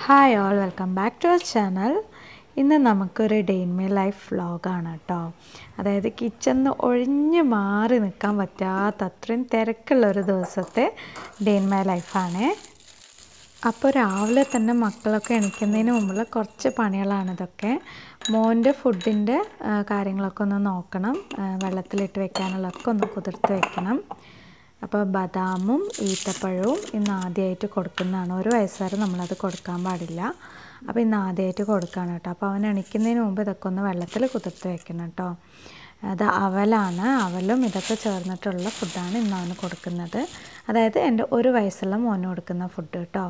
Hi all welcome back to our channel ഇന്ന് നമുക്കൊരു day in my life വ്ളോഗാണ് കേട്ടോ അതായത് കിച്ചണിന്ന് ഒഴിഞ്ഞു മാറി നിൽക്കാൻ പറ്റാത്ത അത്രയും തിരക്കുള്ള ഒരു ദിവസത്തെ ഡേ ഇൻ മൈ ലൈഫാണ് അപ്പോൾ രാവിലെ തന്നെ മക്കളൊക്കെ എണീക്കുന്നതിന് മുമ്പുള്ള കുറച്ച് പണികളാണ് ഇതൊക്കെ മോൻ്റെ ഫുഡിൻ്റെ കാര്യങ്ങളൊക്കെ ഒന്ന് നോക്കണം ആ, വെള്ളത്തിലിട്ട് വെക്കാനുള്ളതൊക്കെ ഒന്ന് കുതിർത്ത് വെക്കണം അപ്പോൾ ബദാമും ഈത്തപ്പഴവും ഇന്ന് ആദ്യമായിട്ട് കൊടുക്കുന്നതാണ് ഒരു വയസ്സ് വരെ നമ്മളത് കൊടുക്കാൻ പാടില്ല അപ്പോൾ ഇന്ന് ആദ്യമായിട്ട് കൊടുക്കുകയാണ് കേട്ടോ അപ്പോൾ അവൻ എണീക്കുന്നതിന് മുമ്പ് ഇതൊക്കെ ഒന്ന് വെള്ളത്തിൽ കുതിർത്ത് വെക്കണം കേട്ടോ അത് അവലാണ് അവലും ഇതൊക്കെ ചേർന്നിട്ടുള്ള ഫുഡാണ് ഇന്ന് അവന് കൊടുക്കുന്നത് അതായത് എൻ്റെ ഒരു വയസ്സുള്ള മോന് കൊടുക്കുന്ന ഫുഡ് കേട്ടോ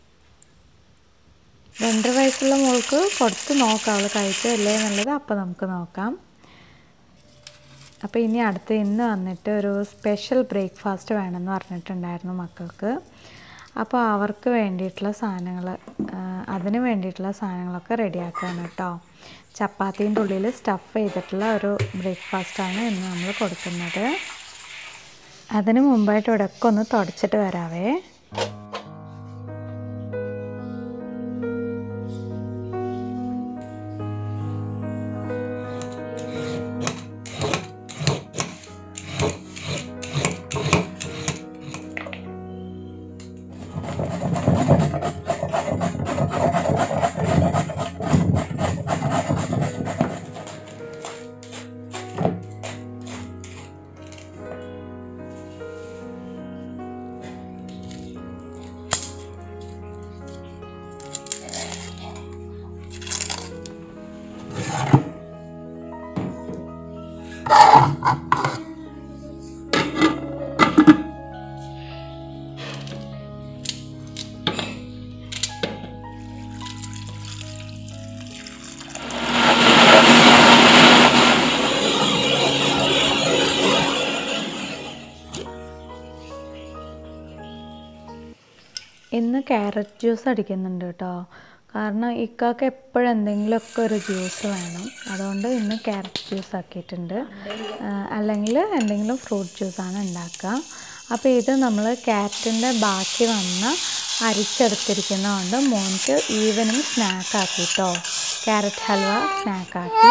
രണ്ടര വയസ്സുള്ള മോൾക്ക് കൊടുത്ത് നോക്കാം അവൾ കഴിച്ചല്ലേ എന്നുള്ളത് അപ്പോൾ നമുക്ക് നോക്കാം അപ്പോൾ ഇനി അടുത്ത് ഇന്ന് വന്നിട്ട് ഒരു സ്പെഷ്യൽ ബ്രേക്ക്ഫാസ്റ്റ് വേണമെന്ന് പറഞ്ഞിട്ടുണ്ടായിരുന്നു മക്കൾക്ക് അപ്പോൾ അവർക്ക് വേണ്ടിയിട്ടുള്ള സാധനങ്ങൾ അതിന് വേണ്ടിയിട്ടുള്ള സാധനങ്ങളൊക്കെ റെഡിയാക്കുകയാണ് കേട്ടോ ചപ്പാത്തീൻ്റെ ഉള്ളിൽ സ്റ്റഫ് ചെയ്തിട്ടുള്ള ഒരു ബ്രേക്ക്ഫാസ്റ്റാണ് ഇന്ന് നമ്മൾ കൊടുക്കുന്നത് അതിന് മുമ്പായിട്ട് ഇവിടെയൊക്കെ ഒന്ന് തുടച്ചിട്ട് വരാവേ ഇന്ന് ക്യാരറ്റ് ജ്യൂസ് അടിക്കുന്നുണ്ട് കേട്ടോ കാരണം ഇക്കാക്ക് എപ്പോഴും എന്തെങ്കിലുമൊക്കെ ഒരു ജ്യൂസ് വേണം അതുകൊണ്ട് ഇന്ന് ക്യാരറ്റ് ജ്യൂസ് ആക്കിയിട്ടുണ്ട് ആ, അല്ലെങ്കിൽ എന്തെങ്കിലും ഫ്രൂട്ട് ജ്യൂസാണ് ഉണ്ടാക്കുക അപ്പോൾ ഇത് നമ്മൾ ക്യാരറ്റിൻ്റെ ബാക്കി വന്ന അരിച്ചെടുത്തിരിക്കുന്നതുകൊണ്ട് മോൻക്ക് ഈവനിങ് സ്നാക്ക് ആക്കി കേട്ടോ ക്യാരറ്റ് ഹൽവ സ്നാക്ക് ആക്കി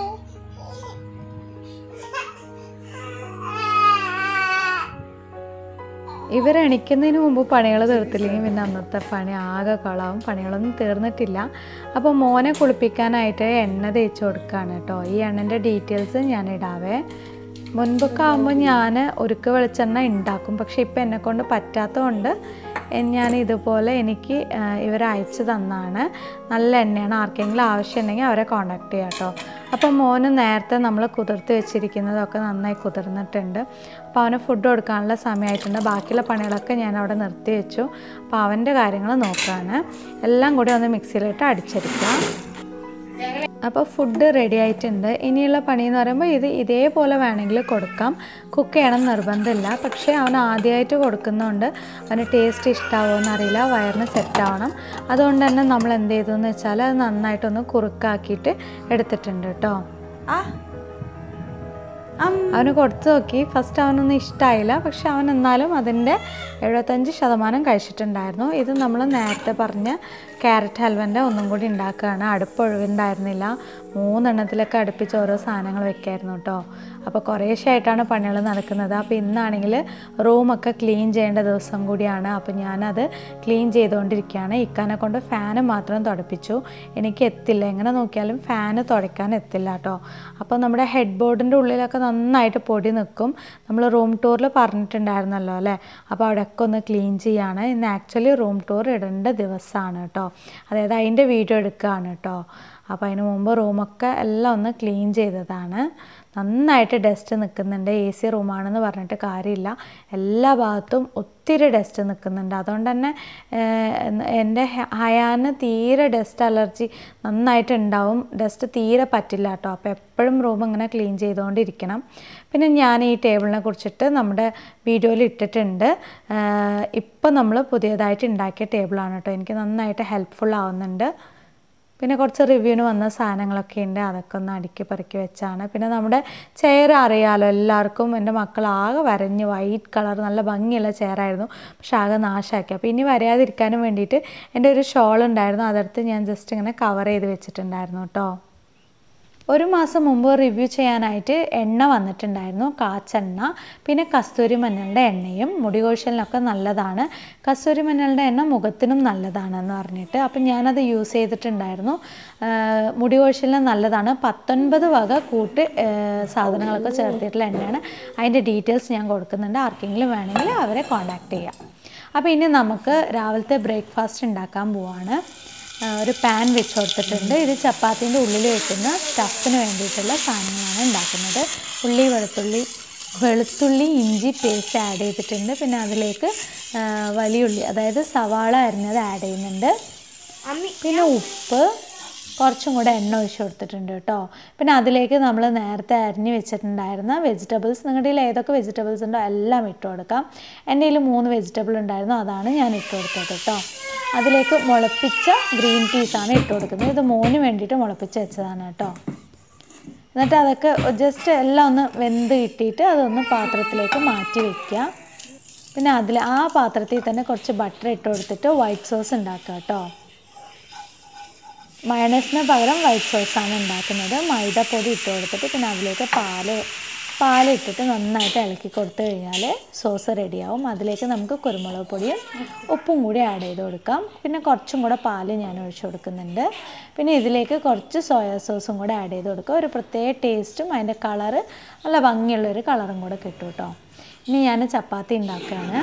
ഇവരെണിക്കുന്നതിന് മുമ്പ് പണികൾ തീർത്തില്ലെങ്കിൽ പിന്നെ അന്നത്തെ പണി ആകെ കളാവും പണികളൊന്നും തീർന്നിട്ടില്ല അപ്പോൾ മോനെ കുളിപ്പിക്കാനായിട്ട് എണ്ണ തേച്ച് കൊടുക്കുകയാണ് കേട്ടോ ഈ എണ്ണൻ്റെ ഡീറ്റെയിൽസ് ഞാൻ ഇടാവേ മുൻപൊക്കെ ആകുമ്പോൾ ഞാൻ ഉരുക്ക് വെളിച്ചെണ്ണ ഉണ്ടാക്കും പക്ഷേ ഇപ്പം എന്നെക്കൊണ്ട് പറ്റാത്തതുകൊണ്ട് ഞാൻ ഇതുപോലെ എനിക്ക് ഇവർ അയച്ചു തന്നാണ് നല്ല എണ്ണയാണ് ആർക്കെങ്കിലും ആവശ്യമുണ്ടെങ്കിൽ അവരെ കോണ്ടാക്ട് ചെയ്യാം കേട്ടോ അപ്പോൾ മോന് നേരത്തെ നമ്മൾ കുതിർത്ത് വെച്ചിരിക്കുന്നതൊക്കെ നന്നായി കുതിർന്നിട്ടുണ്ട് അപ്പോൾ അവന് ഫുഡ് കൊടുക്കാനുള്ള സമയമായിട്ടുണ്ട് ബാക്കിയുള്ള പണികളൊക്കെ ഞാൻ അവിടെ നിർത്തി വെച്ചു അപ്പോൾ അവൻ്റെ കാര്യങ്ങൾ നോക്കുകയാണ് എല്ലാം കൂടി ഒന്ന് മിക്സിയിലിട്ട് അടിച്ചെടുക്കുക അപ്പോൾ ഫുഡ് റെഡി ആയിട്ടുണ്ട് ഇനിയുള്ള പണി എന്ന് പറയുമ്പോൾ ഇത് ഇതേപോലെ വേണമെങ്കിൽ കൊടുക്കാം കുക്ക് ചെയ്യണം നിർബന്ധമില്ല പക്ഷേ അവൻ ആദ്യമായിട്ട് കൊടുക്കുന്നതുകൊണ്ട് അവന് ടേസ്റ്റ് ഇഷ്ടമാവുമോ അറിയില്ല വയറിന് സെറ്റ് ആവണം അതുകൊണ്ട് തന്നെ നമ്മൾ എന്ത് ചെയ്തു എന്ന് വെച്ചാൽ അത് നന്നായിട്ടൊന്ന് കുറുക്കാക്കിയിട്ട് എടുത്തിട്ടുണ്ട് കേട്ടോ അവന് കൊടുത്തു നോക്കി ഫസ്റ്റ് അവനൊന്നും ഇഷ്ടമായില്ല പക്ഷെ അവൻ എന്നാലും അതിൻ്റെ എഴുപത്തഞ്ച് ശതമാനം കഴിച്ചിട്ടുണ്ടായിരുന്നു ഇത് നമ്മൾ നേരത്തെ പറഞ്ഞ ക്യാരറ്റ് ഹൽവൻ്റെ ഒന്നും കൂടി ഉണ്ടാക്കുകയാണ് അടുപ്പ് ഒഴിവുണ്ടായിരുന്നില്ല മൂന്നെണ്ണത്തിലൊക്കെ അടുപ്പിച്ച് ഓരോ സാധനങ്ങൾ വെക്കായിരുന്നു കേട്ടോ അപ്പോൾ കുറേശ്ശായിട്ടാണ് പണികൾ നടക്കുന്നത് അപ്പോൾ ഇന്നാണെങ്കിൽ റൂമൊക്കെ ക്ലീൻ ചെയ്യേണ്ട ദിവസം കൂടിയാണ് അപ്പോൾ ഞാനത് ക്ലീൻ ചെയ്തുകൊണ്ടിരിക്കുകയാണ് ഇക്കാനെ കൊണ്ട് ഫാന് മാത്രം തുടപ്പിച്ചു എനിക്ക് എത്തില്ല എങ്ങനെ നോക്കിയാലും ഫാന് തുടയ്ക്കാൻ എത്തില്ല കേട്ടോ അപ്പോൾ നമ്മുടെ ഹെഡ് ബോർഡിൻ്റെ ഉള്ളിലൊക്കെ നന്നായിട്ട് പൊടി നിൽക്കും നമ്മൾ റൂം ടൂറിൽ പറഞ്ഞിട്ടുണ്ടായിരുന്നല്ലോ അല്ലേ അപ്പോൾ അവിടെയൊക്കെ ഒന്ന് ക്ലീൻ ചെയ്യാണ് ഇന്ന് ആക്ച്വലി റൂം ടൂർ ഇടേണ്ട ദിവസമാണ് കേട്ടോ അതായത് അതിൻ്റെ വീഡിയോ എടുക്കുകയാണ് കേട്ടോ അപ്പോൾ അതിന് മുമ്പ് റൂമൊക്കെ എല്ലാം ഒന്ന് ക്ലീൻ ചെയ്തതാണ് നന്നായിട്ട് ഡസ്റ്റ് നിൽക്കുന്നുണ്ട് എ സി റൂമാണെന്ന് പറഞ്ഞിട്ട് കാര്യമില്ല എല്ലാ ഭാഗത്തും ഒത്തിരി ഡസ്റ്റ് നിൽക്കുന്നുണ്ട് അതുകൊണ്ട് തന്നെ ഏഹ്, എൻ്റെ ഹ- ഹയാന് തീരെ ഡസ്റ്റ് അലർജി നന്നായിട്ട് ഉണ്ടാവും ഡസ്റ്റ് തീരെ പറ്റില്ല കേട്ടോ അപ്പോൾ എപ്പോഴും റൂം ഇങ്ങനെ ക്ലീൻ ചെയ്തുകൊണ്ടിരിക്കണം പിന്നെ ഞാൻ ഈ ടേബിളിനെ കുറിച്ചിട്ട് നമ്മുടെ വീഡിയോയിൽ ഇട്ടിട്ടുണ്ട് ഇപ്പോൾ നമ്മൾ പുതിയതായിട്ട് ഉണ്ടാക്കിയ ടേബിളാണ് കേട്ടോ എനിക്ക് നന്നായിട്ട് ഹെൽപ്ഫുൾ ആവുന്നുണ്ട് പിന്നെ കുറച്ച് റിവ്യൂവിന് വന്ന സാധനങ്ങളൊക്കെ ഉണ്ട് അതൊക്കെ ഒന്ന് അടുക്കി പെറുക്കി വെച്ചാണ് പിന്നെ നമ്മുടെ ചെയർ അറിയാലോ എല്ലാവർക്കും എൻ്റെ മക്കൾ ആകെ വരഞ്ഞ് വൈറ്റ് കളർ നല്ല ഭംഗിയുള്ള ചെയറായിരുന്നു പക്ഷെ ആകെ നാശമാക്കി അപ്പോൾ ഇനി വരാതിരിക്കാനും വേണ്ടിയിട്ട് എൻ്റെ ഒരു ഷോൾ ഉണ്ടായിരുന്നു അതെടുത്ത് ഞാൻ ജസ്റ്റ് ഇങ്ങനെ കവർ ചെയ്ത് വെച്ചിട്ടുണ്ടായിരുന്നു കേട്ടോ ഒരു മാസം മുമ്പ് റിവ്യൂ ചെയ്യാനായിട്ട് എണ്ണ വന്നിട്ടുണ്ടായിരുന്നു കാച്ചെണ്ണ പിന്നെ കസ്തൂരി മഞ്ഞളുടെ എണ്ണയും മുടി കൊഴിച്ചലിനൊക്കെ നല്ലതാണ് കസ്തൂരി മഞ്ഞളുടെ എണ്ണ മുഖത്തിനും നല്ലതാണെന്ന് പറഞ്ഞിട്ട് അപ്പം ഞാനത് യൂസ് ചെയ്തിട്ടുണ്ടായിരുന്നു ആ, മുടി കൊഴിച്ചലിന് നല്ലതാണ് പത്തൊൻപത് വക കൂട്ട് ആ, സാധനങ്ങളൊക്കെ ചേർത്തിട്ടുള്ള എണ്ണയാണ് അതിൻ്റെ ഡീറ്റെയിൽസ് ഞാൻ കൊടുക്കുന്നുണ്ട് ആർക്കെങ്കിലും വേണമെങ്കിൽ അവരെ കോൺടാക്റ്റ് ചെയ്യാം അപ്പോൾ ഇനി നമുക്ക് രാവിലത്തെ ബ്രേക്ക്ഫാസ്റ്റ് ഉണ്ടാക്കാൻ പോവാണ് ആ, ഒരു പാൻ വെച്ച് കൊടുത്തിട്ടുണ്ട് ഇത് ചപ്പാത്തിൻ്റെ ഉള്ളിൽ വെക്കുന്ന സ്റ്റഫിന് വേണ്ടിയിട്ടുള്ള സാധനങ്ങളാണ് ഉണ്ടാക്കുന്നത് ഉള്ളി വെളുത്തുള്ളി വെളുത്തുള്ളി ഇഞ്ചി പേസ്റ്റ് ആഡ് ചെയ്തിട്ടുണ്ട് പിന്നെ അതിലേക്ക് ആ, വലിയുള്ളി അതായത് സവാള അരിഞ്ഞത് ആഡ് ചെയ്യുന്നുണ്ട് പിന്നെ ഉപ്പ് കുറച്ചും കൂടെ എണ്ണ ഒഴിച്ച് കൊടുത്തിട്ടുണ്ട് കേട്ടോ പിന്നെ അതിലേക്ക് നമ്മൾ നേരത്തെ അരിഞ്ഞ് വെച്ചിട്ടുണ്ടായിരുന്ന വെജിറ്റബിൾസ് നിങ്ങളുടെ കയ്യിൽ ഏതൊക്കെ വെജിറ്റബിൾസ് ഉണ്ടോ എല്ലാം ഇട്ട് കൊടുക്കാം എൻ്റെ കയ്യിൽ മൂന്ന് വെജിറ്റബിൾ ഉണ്ടായിരുന്നു അതാണ് ഞാൻ ഇട്ട് കൊടുത്തത് കേട്ടോ അതിലേക്ക് മുളപ്പിച്ച ഗ്രീൻ പീസാണ് ഇട്ട് കൊടുക്കുന്നത് ഇത് മോന് വേണ്ടിയിട്ട് മുളപ്പിച്ച് വെച്ചതാണ് കേട്ടോ എന്നിട്ട് അതൊക്കെ ജസ്റ്റ് എല്ലാം ഒന്ന് വെന്ത് കിട്ടിയിട്ട് അതൊന്ന് പാത്രത്തിലേക്ക് മാറ്റി വെക്കുക പിന്നെ അതിൽ ആ പാത്രത്തിൽ തന്നെ കുറച്ച് ബട്ടർ ഇട്ട് കൊടുത്തിട്ട് വൈറ്റ് സോസ് ഉണ്ടാക്കുക കേട്ടോ മയണൈസിന് പകരം വൈറ്റ് സോസാണ് ഉണ്ടാക്കുന്നത് മൈദപ്പൊടി ഇട്ട് കൊടുത്തിട്ട് പിന്നെ അതിലേക്ക് പാല് പാലിട്ടിട്ട് നന്നായിട്ട് ഇളക്കി കൊടുത്തു കഴിഞ്ഞാൽ സോസ് റെഡിയാവും അതിലേക്ക് നമുക്ക് കുരുമുളക് പൊടിയും ഉപ്പും കൂടി ആഡ് ചെയ്ത് കൊടുക്കാം പിന്നെ കുറച്ചും കൂടെ പാല് ഞാൻ ഒഴിച്ചു കൊടുക്കുന്നുണ്ട് പിന്നെ ഇതിലേക്ക് കുറച്ച് സോയാ സോസും കൂടെ ആഡ് ചെയ്ത് കൊടുക്കുക ഒരു പ്രത്യേക ടേസ്റ്റും അതിൻ്റെ കളറ് നല്ല ഭംഗിയുള്ളൊരു കളറും കൂടെ കിട്ടും കേട്ടോ ഇനി ഞാൻ ചപ്പാത്തി ഉണ്ടാക്കുകയാണ്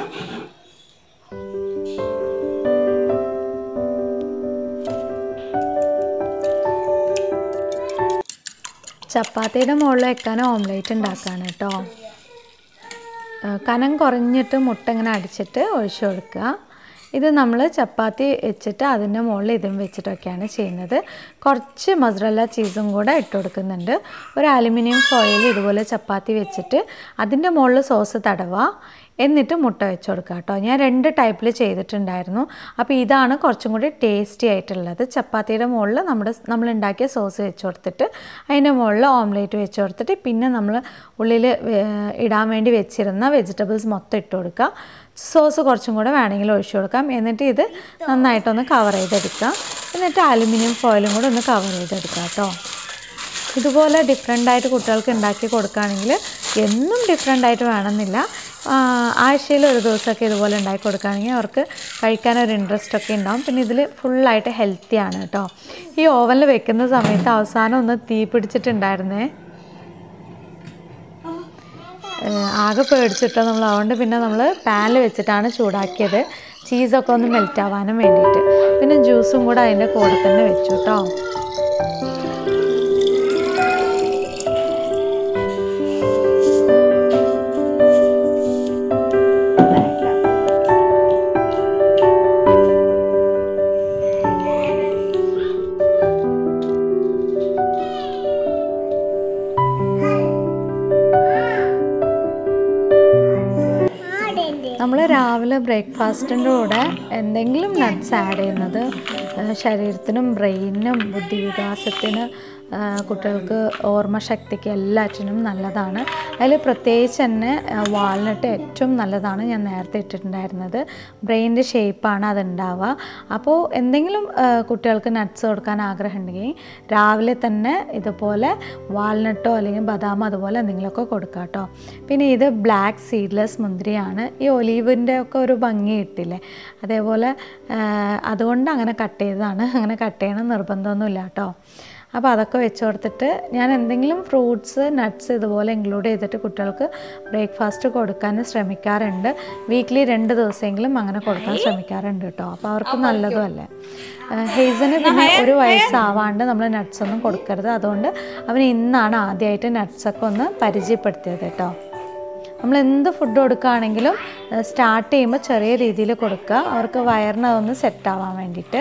ചപ്പാത്തിയുടെ മുകളിൽ വെക്കാൻ ഓംലേറ്റ് ഉണ്ടാക്കുകയാണ് കേട്ടോ ആ, കനം കുറഞ്ഞിട്ട് മുട്ട ഇങ്ങനെ അടിച്ചിട്ട് ഒഴിച്ചു കൊടുക്കുക ഇത് നമ്മൾ ചപ്പാത്തി വെച്ചിട്ട് അതിൻ്റെ മുകളിൽ ഇതും വെച്ചിട്ടൊക്കെയാണ് ചെയ്യുന്നത് കുറച്ച് മൊസറല്ല ചീസും കൂടെ ഇട്ട് കൊടുക്കുന്നുണ്ട് ഒരു അലുമിനിയം ഫോയിൽ ഇതുപോലെ ചപ്പാത്തി വെച്ചിട്ട് അതിൻ്റെ മുകളിൽ സോസ് തടവുക എന്നിട്ട് മുട്ട വെച്ച് കൊടുക്കുക കേട്ടോ ഞാൻ രണ്ട് ടൈപ്പിൽ ചെയ്തിട്ടുണ്ടായിരുന്നു അപ്പോൾ ഇതാണ് കുറച്ചും കൂടി ടേസ്റ്റി ആയിട്ടുള്ളത് ചപ്പാത്തിയുടെ മുകളിൽ നമ്മുടെ നമ്മൾ ഉണ്ടാക്കിയ സോസ് വെച്ച് കൊടുത്തിട്ട് അതിൻ്റെ മുകളിൽ ഓംലേറ്റ് വെച്ച് കൊടുത്തിട്ട് പിന്നെ നമ്മൾ ഉള്ളിൽ ഇടാൻ വേണ്ടി വെച്ചിരുന്ന വെജിറ്റബിൾസ് മൊത്തം ഇട്ട് കൊടുക്കുക സോസ് കുറച്ചും കൂടെ വേണമെങ്കിൽ ഒഴിച്ചു കൊടുക്കാം എന്നിട്ട് ഇത് നന്നായിട്ടൊന്ന് കവർ ചെയ്തെടുക്കുക എന്നിട്ട് അലുമിനിയം ഫോയിലും കൂടെ ഒന്ന് കവർ ചെയ്തെടുക്കുക കേട്ടോ ഇതുപോലെ ഡിഫറെൻ്റ് ആയിട്ട് കുട്ടികൾക്ക് ഉണ്ടാക്കി കൊടുക്കുകയാണെങ്കിൽ എന്നും ഡിഫറെൻ്റ് ആയിട്ട് വേണമെന്നില്ല ആഴ്ചയിൽ ഒരു ദിവസമൊക്കെ ഇതുപോലെ ഉണ്ടാക്കി കൊടുക്കുകയാണെങ്കിൽ അവർക്ക് കഴിക്കാനൊരു ഇൻട്രസ്റ്റ് ഒക്കെ ഉണ്ടാവും പിന്നെ ഇതിൽ ഫുള്ളായിട്ട് ഹെൽത്തിയാണ് കേട്ടോ ഈ ഓവനിൽ വെക്കുന്ന സമയത്ത് അവസാനം ഒന്ന് തീ പിടിച്ചിട്ടുണ്ടായിരുന്നേ ഏഹ് ആകെ പേടിച്ചിട്ടോ നമ്മൾ അതുകൊണ്ട് പിന്നെ നമ്മൾ പാനിൽ വെച്ചിട്ടാണ് ചൂടാക്കിയത് ചീസൊക്കെ ഒന്ന് മെൽറ്റ് ആവാനും വേണ്ടിയിട്ട് പിന്നെ ജ്യൂസും കൂടെ അതിൻ്റെ കൂടെ തന്നെ വെച്ചു കേട്ടോ നമ്മൾ രാവിലെ ബ്രേക്ക്ഫാസ്റ്റിൻ്റെ കൂടെ എന്തെങ്കിലും നട്ട്സ് ആഡ് ചെയ്യുന്നത് ആ, ശരീരത്തിനും ബ്രെയിനിനും ബുദ്ധിവികാസത്തിന് ആ, കുട്ടികൾക്ക് ഓർമ്മശക്തിക്ക് എല്ലാറ്റിനും നല്ലതാണ് അതിൽ പ്രത്യേകിച്ച് തന്നെ വാൾനട്ട് ഏറ്റവും നല്ലതാണ് ഞാൻ നേരത്തെ ഇട്ടിട്ടുണ്ടായിരുന്നത് ബ്രെയിനിൻ്റെ ഷേപ്പാണ് അതുണ്ടാവുക അപ്പോൾ എന്തെങ്കിലും ആ, കുട്ടികൾക്ക് നട്ട്സ് കൊടുക്കാൻ ആഗ്രഹം ഉണ്ടെങ്കിൽ രാവിലെ തന്നെ ഇതുപോലെ വാൾനട്ടോ അല്ലെങ്കിൽ ബദാമോ അതുപോലെ എന്തെങ്കിലുമൊക്കെ കൊടുക്കുക കേട്ടോ പിന്നെ ഇത് ബ്ലാക്ക് സീഡ്ലെസ് മുന്തിരിയാണ് ഈ ഒലീവിൻ്റെ ഒക്കെ ഒരു ഭംഗി കിട്ടില്ലേ അതേപോലെ ആ, അതുകൊണ്ട് അങ്ങനെ കട്ട് ചെയ്തതാണ് അങ്ങനെ കട്ട് ചെയ്യണം നിർബന്ധമൊന്നുമില്ല കേട്ടോ അപ്പോൾ അതൊക്കെ വെച്ച് കൊടുത്തിട്ട് ഞാൻ എന്തെങ്കിലും ഫ്രൂട്ട്സ് നട്ട്സ് ഇതുപോലെ ഇൻക്ലൂഡ് ചെയ്തിട്ട് കുട്ടികൾക്ക് ബ്രേക്ക്ഫാസ്റ്റ് കൊടുക്കാൻ ശ്രമിക്കാറുണ്ട് വീക്ക്ലി രണ്ട് ദിവസമെങ്കിലും അങ്ങനെ കൊടുക്കാൻ ശ്രമിക്കാറുണ്ട് കേട്ടോ അപ്പോൾ അവർക്ക് നല്ലതും അല്ലേ ഹെയ്സന് പിന്നെ ഒരു വയസ്സാവാണ്ട് നമ്മൾ നട്ട്സ് ഒന്നും കൊടുക്കരുത് അതുകൊണ്ട് അവൻ ഇന്നാണ് ആദ്യമായിട്ട് നട്ട്സൊക്കെ ഒന്ന് പരിചയപ്പെടുത്തിയത് കേട്ടോ നമ്മൾ എന്ത് ഫുഡ് കൊടുക്കുകയാണെങ്കിലും സ്റ്റാർട്ട് ചെയ്യുമ്പോൾ ചെറിയ രീതിയിൽ കൊടുക്കുക അവർക്ക് വയറിന് അതൊന്ന് സെറ്റ് ആവാൻ വേണ്ടിയിട്ട്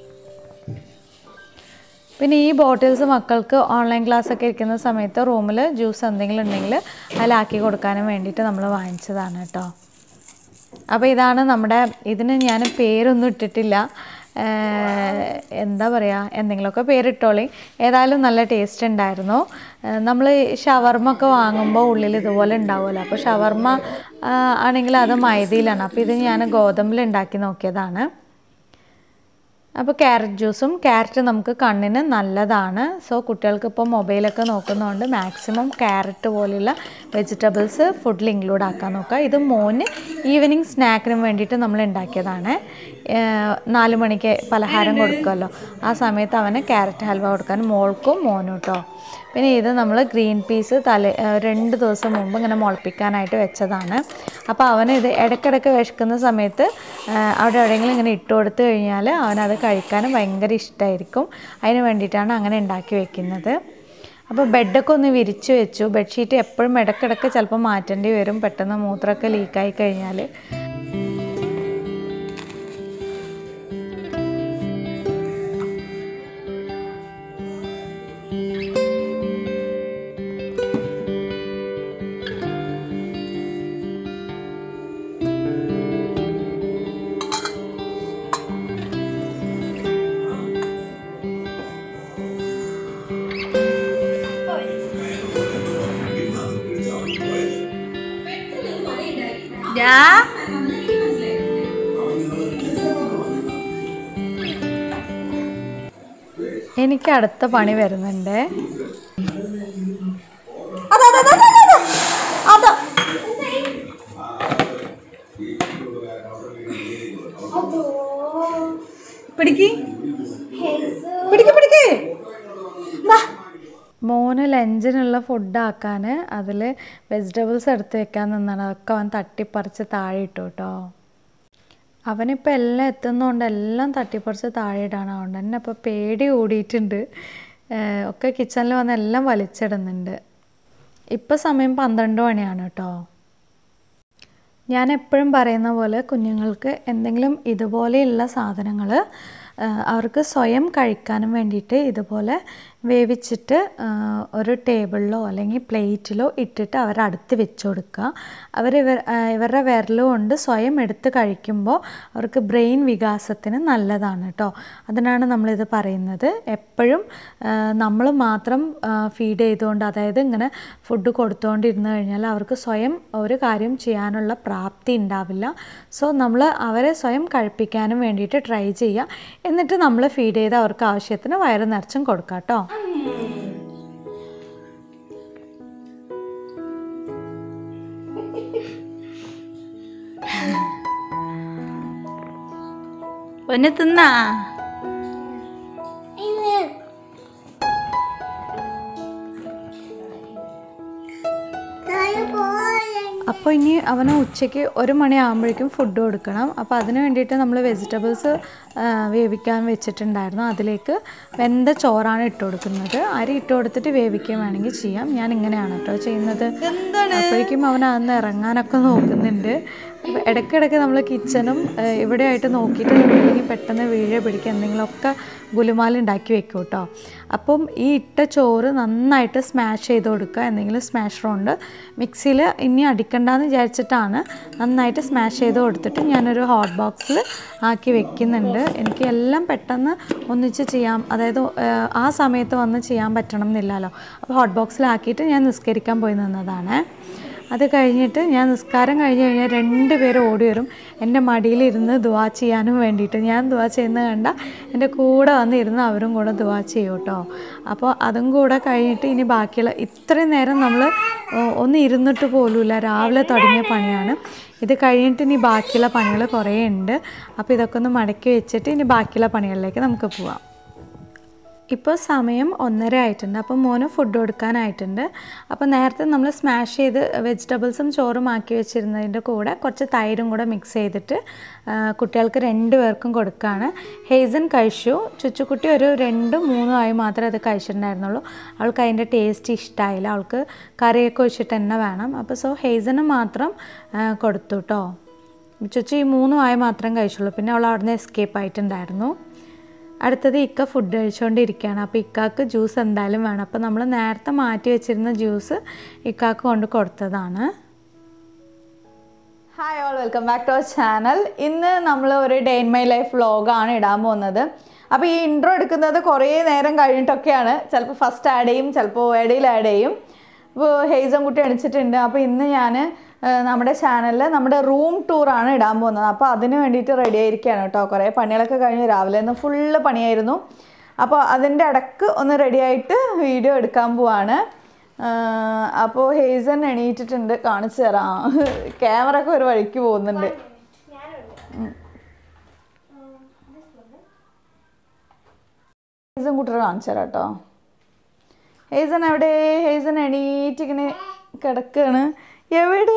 പിന്നെ ഈ ബോട്ടിൽസ് മക്കൾക്ക് ഓൺലൈൻ ക്ലാസ് ഒക്കെ ഇരിക്കുന്ന സമയത്ത് റൂമിൽ ജ്യൂസ് എന്തെങ്കിലും ഉണ്ടെങ്കിൽ അതിലാക്കി കൊടുക്കാനും വേണ്ടിയിട്ട് നമ്മൾ വാങ്ങിച്ചതാണ് കേട്ടോ അപ്പോൾ ഇതാണ് നമ്മുടെ ഇതിന് ഞാൻ പേരൊന്നും ഇട്ടിട്ടില്ല എന്താ പറയുക എന്തെങ്കിലുമൊക്കെ പേരിട്ടോളി ഏതായാലും നല്ല ടേസ്റ്റ് ഉണ്ടായിരുന്നു നമ്മൾ ഷവർമ്മ ഒക്കെ വാങ്ങുമ്പോൾ ഉള്ളിൽ ഇതുപോലെ ഉണ്ടാവുമല്ലോ അപ്പോൾ ഷവർമ്മ ആണെങ്കിൽ അത് മൈദയിലാണ് അപ്പോൾ ഇത് ഞാൻ ഗോതമ്പിൽ ഉണ്ടാക്കി നോക്കിയതാണ് അപ്പോൾ ക്യാരറ്റ് ജ്യൂസും ക്യാരറ്റ് നമുക്ക് കണ്ണിന് നല്ലതാണ് സോ കുട്ടികൾക്ക് ഇപ്പോൾ മൊബൈലൊക്കെ നോക്കുന്നതുകൊണ്ട് മാക്സിമം ക്യാരറ്റ് പോലെയുള്ള വെജിറ്റബിൾസ് ഫുഡിൽ ഇൻക്ലൂഡ് ആക്കാൻ നോക്കുക ഇത് മോന് ഈവനിങ് സ്നാക്കിനും വേണ്ടിയിട്ട് നമ്മൾ ഉണ്ടാക്കിയതാണ് ഏഹ് നാല് മണിക്ക് പലഹാരം കൊടുക്കുമല്ലോ ആ സമയത്ത് അവന് ക്യാരറ്റ് ഹൽവ കൊടുക്കാൻ മോൾക്കും മോനും കേട്ടോ പിന്നെ ഇത് നമ്മൾ ഗ്രീൻ പീസ് തല ഏഹ് രണ്ട് ദിവസം മുമ്പ് ഇങ്ങനെ മുളപ്പിക്കാനായിട്ട് വെച്ചതാണ് അപ്പോൾ അവന് ഇത് ഇടയ്ക്കിടയ്ക്ക് വിശക്കുന്ന സമയത്ത് ഏഹ് അവിടെ എവിടെയെങ്കിലും ഇങ്ങനെ ഇട്ട് കൊടുത്തു കഴിഞ്ഞാൽ അവനത് കഴിക്കാനും ഭയങ്കര ഇഷ്ടമായിരിക്കും അതിന് വേണ്ടിയിട്ടാണ് അങ്ങനെ ഉണ്ടാക്കി വെക്കുന്നത് അപ്പോൾ ബെഡൊക്കെ ഒന്ന് വിരിച്ച് വെച്ചു ബെഡ്ഷീറ്റ് എപ്പോഴും ഇടയ്ക്കിടയ്ക്ക് ചിലപ്പോൾ മാറ്റേണ്ടി വരും പെട്ടെന്ന് മൂത്രമൊക്കെ ലീക്കായി കഴിഞ്ഞാൽ എനിക്ക് അടുത്ത പണി വരുന്നുണ്ട് പിടിക്ക് പിടിക്ക് പിടിക്ക് മോന് ലഞ്ചിനുള്ള ഫുഡ് ആക്കാൻ അതിൽ വെജിറ്റബിൾസ് എടുത്ത് വെക്കാൻ നിന്നാണ് അതൊക്കെ അവൻ തട്ടിപ്പറിച്ച് താഴെ ഇട്ടു കേട്ടോ അവനിപ്പോൾ എല്ലാം എത്തുന്നതുകൊണ്ട് എല്ലാം തട്ടിപ്പറിച്ച് താഴെ ഇടാണ് അതുകൊണ്ട് തന്നെ ഇപ്പോൾ പേടി കൂടിയിട്ടുണ്ട് ഏഹ് ഒക്കെ കിച്ചണിൽ വന്ന് എല്ലാം വലിച്ചിടുന്നുണ്ട് ഇപ്പോൾ സമയം പന്ത്രണ്ട് മണിയാണ് കേട്ടോ ഞാൻ എപ്പോഴും പറയുന്ന പോലെ കുഞ്ഞുങ്ങൾക്ക് എന്തെങ്കിലും ഇതുപോലെയുള്ള സാധനങ്ങൾ അവർക്ക് സ്വയം കഴിക്കാനും വേണ്ടിയിട്ട് ഇതുപോലെ വേവിച്ചിട്ട് ആ, ഒരു ടേബിളിലോ അല്ലെങ്കിൽ പ്ലേറ്റിലോ ഇട്ടിട്ട് അവരടുത്ത് വെച്ച് കൊടുക്കുക അവർ ഇവർ ആ, ഇവരുടെ വിരൽ കൊണ്ട് സ്വയം എടുത്ത് കഴിക്കുമ്പോൾ അവർക്ക് ബ്രെയിൻ വികാസത്തിന് നല്ലതാണ് കേട്ടോ അതിനാണ് നമ്മളിത് പറയുന്നത് എപ്പോഴും നമ്മൾ മാത്രം ഫീഡ് ചെയ്തുകൊണ്ട് അതായത് ഇങ്ങനെ ഫുഡ് കൊടുത്തുകൊണ്ടിരുന്നു കഴിഞ്ഞാൽ അവർക്ക് സ്വയം ഒരു കാര്യം ചെയ്യാനുള്ള പ്രാപ്തി ഉണ്ടാവില്ല സോ നമ്മൾ അവരെ സ്വയം കഴിപ്പിക്കാനും വേണ്ടിയിട്ട് ട്രൈ ചെയ്യുക എന്നിട്ട് നമ്മൾ ഫീഡ് ചെയ്ത് അവർക്ക് ആവശ്യത്തിന് വയറ് നിറച്ചും കൊടുക്കാം കേട്ടോ ഒന്ന് തിന്നാ അപ്പോൾ ഇനി അവന് ഉച്ചയ്ക്ക് ഒരു മണിയാകുമ്പോഴേക്കും ഫുഡ് കൊടുക്കണം അപ്പോൾ അതിന് വേണ്ടിയിട്ട് നമ്മൾ വെജിറ്റബിൾസ് വേവിക്കാൻ വെച്ചിട്ടുണ്ടായിരുന്നു അതിലേക്ക് വെന്ത ചോറാണ് ഇട്ട് കൊടുക്കുന്നത് അരി ഇട്ട് കൊടുത്തിട്ട് വേവിക്കാൻ വേണമെങ്കിൽ ചെയ്യാം ഞാൻ ഇങ്ങനെയാണ് കേട്ടോ ചെയ്യുന്നത് അപ്പോഴേക്കും അവൻ അന്ന് ഇറങ്ങാനൊക്കെ നോക്കുന്നുണ്ട് അപ്പോൾ ഇടയ്ക്കിടയ്ക്ക് നമ്മൾ കിച്ചണും ഇവിടെയായിട്ട് നോക്കിയിട്ട് നിന്നില്ലെങ്കിൽ പെട്ടെന്ന് വീഴ പിടിക്കുക എന്തെങ്കിലുമൊക്കെ ഗുലുമാൽ ഉണ്ടാക്കി വെക്കും കേട്ടോ അപ്പം ഈ ഇട്ട ചോറ് നന്നായിട്ട് സ്മാഷ് ചെയ്ത് കൊടുക്കുക എന്തെങ്കിലും സ്മാഷർ കൊണ്ട് മിക്സിയിൽ ഇനി അടിക്കണ്ടെന്ന് വിചാരിച്ചിട്ടാണ് നന്നായിട്ട് സ്മാഷ് ചെയ്ത് കൊടുത്തിട്ട് ഞാനൊരു ഹോട്ട് ബോക്സിൽ ആക്കി വെക്കുന്നുണ്ട് എനിക്ക് എല്ലാം പെട്ടെന്ന് ഒന്നിച്ച് ചെയ്യാം അതായത് ഏഹ്, ആ സമയത്ത് വന്ന് ചെയ്യാൻ പറ്റണം എന്നില്ലല്ലോ അപ്പോൾ ഹോട്ട് ബോക്സിലാക്കിയിട്ട് ഞാൻ നിസ്കരിക്കാൻ പോയി നിന്നതാണ് അത് കഴിഞ്ഞിട്ട് ഞാൻ നിസ്കാരം കഴിഞ്ഞ് കഴിഞ്ഞാൽ രണ്ട് പേര് ഓടി വരും എൻ്റെ മടിയിലിരുന്ന് ദുവാ ചെയ്യാനും വേണ്ടിയിട്ട് ഞാൻ ദുവാ ചെയ്യുന്നത് കണ്ട എൻ്റെ കൂടെ വന്ന് ഇരുന്ന് അവരും കൂടെ ദുവാ ചെയ്യും കേട്ടോ അപ്പോൾ അതും കൂടെ കഴിഞ്ഞിട്ട് ഇനി ബാക്കിയുള്ള ഇത്രയും നേരം നമ്മൾ ഒന്ന് ഇരുന്നിട്ട് പോലുമില്ല രാവിലെ തുടങ്ങിയ പണിയാണ് ഇത് കഴിഞ്ഞിട്ട് ഇനി ബാക്കിയുള്ള പണികൾ കുറേ ഉണ്ട് അപ്പോൾ ഇതൊക്കെ ഒന്ന് മടക്കി വെച്ചിട്ട് ഇനി ബാക്കിയുള്ള പണികളിലേക്ക് നമുക്ക് പോവാം ഇപ്പോൾ സമയം ഒന്നര ആയിട്ടുണ്ട് അപ്പോൾ മോന് ഫുഡ് കൊടുക്കാനായിട്ടുണ്ട് അപ്പോൾ നേരത്തെ നമ്മൾ സ്മാഷ് ചെയ്ത് വെജിറ്റബിൾസും ചോറും ആക്കി വെച്ചിരുന്നതിൻ്റെ കൂടെ കുറച്ച് തൈരും കൂടെ മിക്സ് ചെയ്തിട്ട് ആ, കുട്ടികൾക്ക് രണ്ട് പേർക്കും കൊടുക്കുകയാണ് ഹേസൻ കഴിച്ചു ചുച്ചുക്കുട്ടി ഒരു രണ്ടും മൂന്നും ആയി മാത്രമേ അത് കഴിച്ചിട്ടുണ്ടായിരുന്നുള്ളൂ അവൾക്ക് അതിൻ്റെ ടേസ്റ്റ് ഇഷ്ടമായില്ല അവൾക്ക് കറിയൊക്കെ ഒഴിച്ചിട്ട് തന്നെ വേണം അപ്പോൾ സോ ഹേസന് മാത്രം ആ, കൊടുത്തു കേട്ടോ ചുച്ചു ഈ മൂന്നും ആയി മാത്രം കഴിച്ചുള്ളൂ പിന്നെ അവൾ അവിടുന്ന് എസ്കേപ്പ് ആയിട്ടുണ്ടായിരുന്നു അടുത്തത് ഇക്ക ഫുഡ് കഴിച്ചുകൊണ്ടിരിക്കുകയാണ് അപ്പോൾ ഇക്കാക്ക് ജ്യൂസ് എന്തായാലും വേണം അപ്പോൾ നമ്മൾ നേരത്തെ മാറ്റി വെച്ചിരുന്ന ജ്യൂസ് ഇക്കാക്ക് കൊണ്ട് കൊടുത്തതാണ് hi all welcome back to our channel ഇന്ന് നമ്മൾ ഒരു ഡേ ഇൻ മൈ ലൈഫ് വ്ളോഗാണ് ഇടാൻ പോകുന്നത് അപ്പോൾ ഈ ഇൻട്രോ എടുക്കുന്നത് കുറേ നേരം കഴിഞ്ഞിട്ടൊക്കെയാണ് ചിലപ്പോൾ ഫസ്റ്റ് ആഡ് ചെയ്യും ചിലപ്പോൾ ഇടയിൽ ആഡ് ചെയ്യും ഇപ്പോൾ ഹെയ്സം കുട്ടി അണിച്ചിട്ടുണ്ട് അപ്പോൾ ഇന്ന് ഞാൻ നമ്മുടെ ചാനലിൽ നമ്മുടെ റൂം ടൂറാണ് ഇടാൻ പോകുന്നത് അപ്പോൾ അതിന് വേണ്ടിയിട്ട് റെഡി ആയിരിക്കുകയാണ് കേട്ടോ കുറേ പണികളൊക്കെ കഴിഞ്ഞു രാവിലെ നിന്ന് ഫുള്ള് പണിയായിരുന്നു അപ്പോൾ അതിൻ്റെ ഇടക്ക് ഒന്ന് റെഡി ആയിട്ട് വീഡിയോ എടുക്കാൻ പോവാണ് അപ്പോൾ ഹേസൻ എണീറ്റിട്ടുണ്ട് കാണിച്ചു തരാം ക്യാമറ ഒക്കെ ഒരു വഴിക്ക് പോകുന്നുണ്ട് ഹേസൻ കുട്ടിയെ കാണിച്ചു തരാം കേട്ടോ ഹേസൻ എവിടെ ഹേസൻ എണീറ്റ് ഇങ്ങനെ കിടക്കാണ് എവിടെ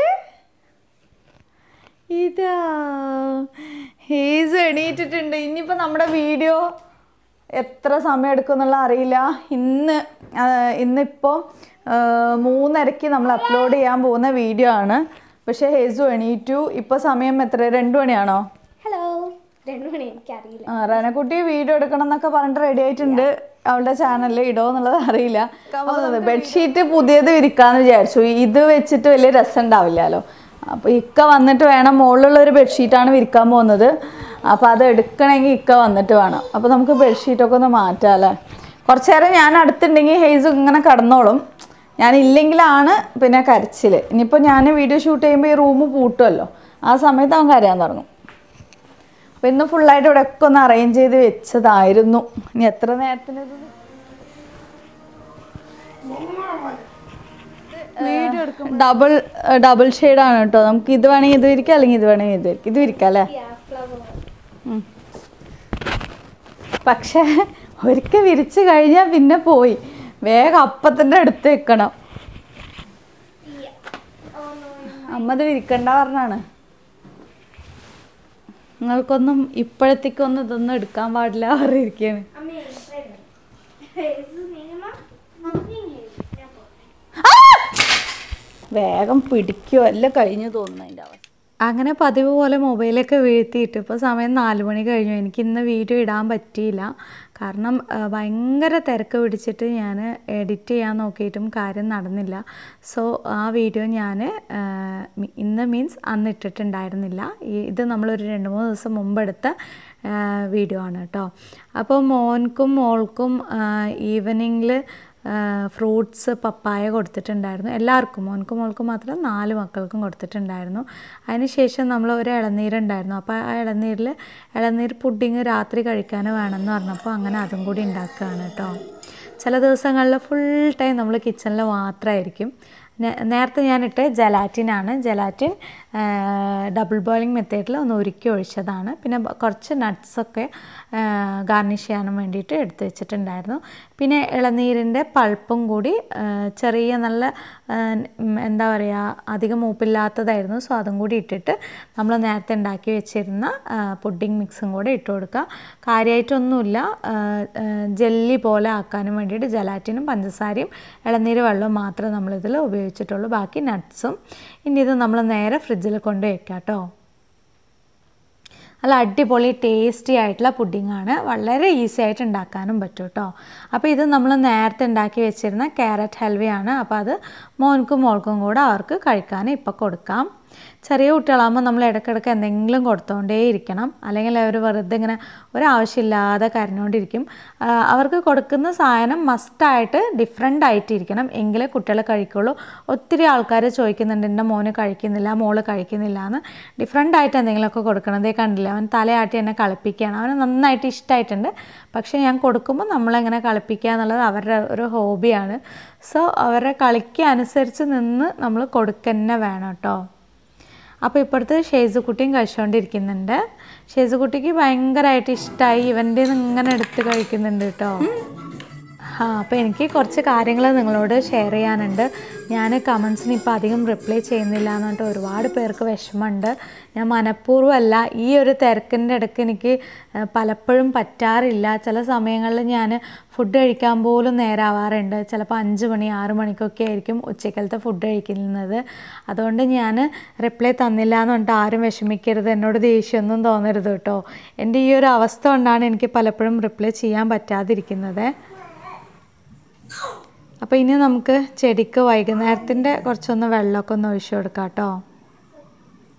ഇതാ ഹേസ് എണീറ്റിട്ടുണ്ട് ഇനിയിപ്പോൾ നമ്മുടെ വീഡിയോ എത്ര സമയം എടുക്കും എന്നുള്ള അറിയില്ല ഇന്ന് ആ, ഇന്നിപ്പോൾ ആ, മൂന്നരയ്ക്ക് നമ്മൾ അപ്ലോഡ് ചെയ്യാൻ പോകുന്ന വീഡിയോ ആണ് പക്ഷേ ഹേസു എണീറ്റു ഇപ്പോൾ സമയം എത്ര രണ്ട് മണിയാണോ ഹലോ രണ്ടു മണി എനിക്കറിയില്ല ആ റനക്കുട്ടി വീഡിയോ എടുക്കണം എന്നൊക്കെ പറഞ്ഞിട്ട് റെഡി ആയിട്ടുണ്ട് അവളുടെ ചാനലിൽ ഇടോ എന്നുള്ളത് അറിയില്ല ബെഡ്ഷീറ്റ് പുതിയത് വിരിക്കാന്ന് വിചാരിച്ചു ഇത് വെച്ചിട്ട് വലിയ രസം ഉണ്ടാവില്ലല്ലോ അപ്പോൾ ഇക്ക വന്നിട്ട് വേണം മുകളിലുള്ള ഒരു ബെഡ്ഷീറ്റാണ് വിരിക്കാൻ പോകുന്നത് അപ്പോൾ അത് എടുക്കണമെങ്കിൽ ഇക്ക വന്നിട്ട് വേണം അപ്പോൾ നമുക്ക് ബെഡ്ഷീറ്റൊക്കെ ഒന്ന് മാറ്റാം അല്ലേ കുറച്ച് നേരം ഞാൻ അടുത്തുണ്ടെങ്കിൽ ഹെയ്സ് ഇങ്ങനെ കിടന്നോളും ഞാൻ ഇല്ലെങ്കിലാണ് പിന്നെ കരച്ചിൽ ഇനിയിപ്പോൾ ഞാൻ വീഡിയോ ഷൂട്ട് ചെയ്യുമ്പോൾ ഈ റൂം പൂട്ടുമല്ലോ ആ സമയത്ത് അവൻ കരയാൻ തുടങ്ങും അപ്പം ഇന്ന് ഫുള്ളായിട്ട് ഇവിടെ ഒക്കെ ഒന്ന് അറേഞ്ച് ചെയ്ത് വെച്ചതായിരുന്നു ഇനി എത്ര നേരത്തിന് ഇത് ഡബിൾ ഡബിൾ ആണ് കേട്ടോ നമുക്ക് ഇത് വേണമെങ്കിൽ ഇത് വിരിക്കാം അല്ലെങ്കിൽ ഇത് വേണമെങ്കിൽ ഇത് വിരിക്കാം ഇത് വിരിക്കാം അല്ലേ ഉം. പക്ഷേ ഒരിക്കൽ വിരിച്ച് കഴിഞ്ഞാൽ പിന്നെ പോയി വേഗം അപ്പത്തിൻ്റെ അടുത്ത് വെക്കണം അമ്മ ഇത് വിരിക്കണ്ട പറഞ്ഞാണ് നിങ്ങൾക്കൊന്നും ഇപ്പോഴത്തേക്കൊന്നും ഇതൊന്നും എടുക്കാൻ പാടില്ല പറഞ്ഞിരിക്കുകയാണ് വേഗം പിടിക്കുമോ എല്ലാം കഴിഞ്ഞു തോന്നുന്നു അതിൻ്റെ അവസ്ഥ അങ്ങനെ പതിവ് പോലെ മൊബൈലൊക്കെ വീഴ്ത്തിയിട്ട് ഇപ്പോൾ സമയം നാല് മണി കഴിഞ്ഞു എനിക്ക് ഇന്ന് വീഡിയോ ഇടാൻ പറ്റിയില്ല കാരണം ആ, ഭയങ്കര തിരക്ക് പിടിച്ചിട്ട് ഞാൻ എഡിറ്റ് ചെയ്യാൻ നോക്കിയിട്ടും കാര്യം നടന്നില്ല സോ ആ വീഡിയോ ഞാൻ ഇന്ന് മീൻസ് അന്ന് ഇട്ടിട്ടുണ്ടായിരുന്നില്ല ഈ ഇത് നമ്മളൊരു രണ്ട് മൂന്ന് ദിവസം മുമ്പെടുത്ത വീഡിയോ ആണ് കേട്ടോ അപ്പോൾ മോൻക്കും മോൾക്കും ഈവനിങ്ങിൽ ഫ്രൂട്ട്സ് പപ്പായ കൊടുത്തിട്ടുണ്ടായിരുന്നു എല്ലാവർക്കും മോൻക്കും മോൾക്കും മാത്രം നാല് മക്കൾക്കും കൊടുത്തിട്ടുണ്ടായിരുന്നു അതിനുശേഷം നമ്മൾ ഒരു ഇളനീരുണ്ടായിരുന്നു അപ്പോൾ ആ ഇളനീരിൽ ഇളനീർ പുഡിങ് രാത്രി കഴിക്കാൻ വേണമെന്ന് പറഞ്ഞപ്പോൾ അങ്ങനെ അതും കൂടി ഉണ്ടാക്കുകയാണ് കേട്ടോ ചില ദിവസങ്ങളിൽ ഫുൾ ടൈം നമ്മൾ കിച്ചണിൽ മാത്രമായിരിക്കും നേ- നേരത്തെ ഞാനിട്ട് ജലാറ്റിനാണ് ജലാറ്റിൻ ഡബിൾ ബോയിലിംഗ് മെത്തേഡിൽ ഒന്ന് ഉരുക്കി ഒഴിച്ചതാണ് പിന്നെ ബ- കുറച്ച് നട്ട്സൊക്കെ ഗാർണിഷ് ചെയ്യാനും വേണ്ടിയിട്ട് എടുത്ത് വെച്ചിട്ടുണ്ടായിരുന്നു പിന്നെ ഇളനീരിൻ്റെ പൾപ്പും കൂടി ആ, ചെറിയ നല്ല ആ, ഉം, എന്താ പറയുക അധികം മൂപ്പില്ലാത്തതായിരുന്നു സോ അതും കൂടി ഇട്ടിട്ട് നമ്മൾ നേരത്തെ ഉണ്ടാക്കി വെച്ചിരുന്ന പുഡിംഗ് മിക്സും കൂടെ ഇട്ട് കൊടുക്കുക കാര്യമായിട്ടൊന്നുമില്ല ആ, ആ, ജെല്ലി പോലെ ആക്കാനും വേണ്ടിയിട്ട് ജലാറ്റിനും പഞ്ചസാരയും ഇളനീര് വെള്ളവും മാത്രമേ നമ്മളിതിൽ ഉപയോഗിച്ചിട്ടുള്ളൂ ബാക്കി നട്ട്സും ഇനി ഇത് നമ്മൾ നേരെ ഫ്രിഡ്ജിൽ കൊണ്ട് വെക്കാം കേട്ടോ നല്ല അടിപൊളി ടേസ്റ്റി ആയിട്ടുള്ള പുഡിങ്ങാണ് വളരെ ഈസി ആയിട്ട് ഉണ്ടാക്കാനും പറ്റും കേട്ടോ അപ്പോൾ ഇത് നമ്മൾ നേരത്തെ ഉണ്ടാക്കി വെച്ചിരുന്ന ക്യാരറ്റ് ഹൽവയാണ് അപ്പോൾ അത് മോൻക്കും മോൾക്കും കൂടെ അവർക്ക് കഴിക്കാൻ ഇപ്പോൾ കൊടുക്കാം ചെറിയ കുട്ടികളാകുമ്പോൾ നമ്മൾ ഇടയ്ക്കിടയ്ക്ക് എന്തെങ്കിലും കൊടുത്തുകൊണ്ടേ ഇരിക്കണം അല്ലെങ്കിൽ അവർ വെറുതെ ഇങ്ങനെ ഒരാവശ്യമില്ലാതെ കരഞ്ഞുകൊണ്ടിരിക്കും ആ, അവർക്ക് കൊടുക്കുന്ന സാധനം മസ്റ്റായിട്ട് ഡിഫറെൻ്റ് ആയിട്ടിരിക്കണം എങ്കിലേ കുട്ടികൾ കഴിക്കുള്ളൂ ഒത്തിരി ആൾക്കാർ ചോദിക്കുന്നുണ്ട് എൻ്റെ മോന് കഴിക്കുന്നില്ല മോള് കഴിക്കുന്നില്ല എന്ന് ഡിഫറെൻ്റ് ആയിട്ട് എന്തെങ്കിലുമൊക്കെ കൊടുക്കണം ദേ കണ്ടില്ല അവൻ തലയാട്ടി എന്നെ കളിപ്പിക്കുകയാണ് അവന് നന്നായിട്ട് ഇഷ്ടമായിട്ടുണ്ട് പക്ഷേ ഞാൻ കൊടുക്കുമ്പോൾ നമ്മളെങ്ങനെ കളിപ്പിക്കുക എന്നുള്ളത് അവരുടെ ഒരു ഹോബിയാണ് സോ അവരുടെ കളിക്ക് അനുസരിച്ച് നിന്ന് നമ്മൾ കൊടുക്കന്നെ വേണം കേട്ടോ അപ്പോൾ ഇപ്പോഴത്തെ ഷേസുകുട്ടിയും കഴിച്ചുകൊണ്ടിരിക്കുന്നുണ്ട് ഷേസുകുട്ടിക്ക് ഭയങ്കരമായിട്ട് ഇഷ്ടമായി ഇവൻ്റെ ഇങ്ങനെ എടുത്ത് കഴിക്കുന്നുണ്ട് കേട്ടോ ആ അപ്പോൾ എനിക്ക് കുറച്ച് കാര്യങ്ങൾ നിങ്ങളോട് ഷെയർ ചെയ്യാനുണ്ട് ഞാൻ കമൻസിന് ഇപ്പോൾ അധികം റിപ്ലൈ ചെയ്യുന്നില്ല എന്ന് പറഞ്ഞിട്ട് ഒരുപാട് പേർക്ക് വിഷമമുണ്ട് ഞാൻ മനഃപൂർവ്വം അല്ല ഈ ഒരു തിരക്കിൻ്റെ ഇടയ്ക്ക് എനിക്ക് ആ, പലപ്പോഴും പറ്റാറില്ല ചില സമയങ്ങളിൽ ഞാൻ ഫുഡ് കഴിക്കാൻ പോലും നേരാവാറുണ്ട് ചിലപ്പോൾ അഞ്ച് മണി ആറ് മണിക്കൊക്കെ ആയിരിക്കും ഉച്ചക്കലത്തെ ഫുഡ് കഴിക്കുന്നത് അതുകൊണ്ട് ഞാൻ റിപ്ലൈ തന്നില്ല എന്ന് പറഞ്ഞിട്ട് ആരും വിഷമിക്കരുത് എന്നോട് ദേഷ്യമൊന്നും തോന്നരുത് കേട്ടോ എൻ്റെ ഈ ഒരു അവസ്ഥ കൊണ്ടാണ് എനിക്ക് പലപ്പോഴും റിപ്ലൈ ചെയ്യാൻ പറ്റാതിരിക്കുന്നത് അപ്പോൾ ഇനി നമുക്ക് ചെടിക്ക് വൈകുന്നേരത്തിൻ്റെ കുറച്ചൊന്ന് വെള്ളമൊക്കെ ഒന്ന് ഒഴിച്ചു കൊടുക്കാം കേട്ടോ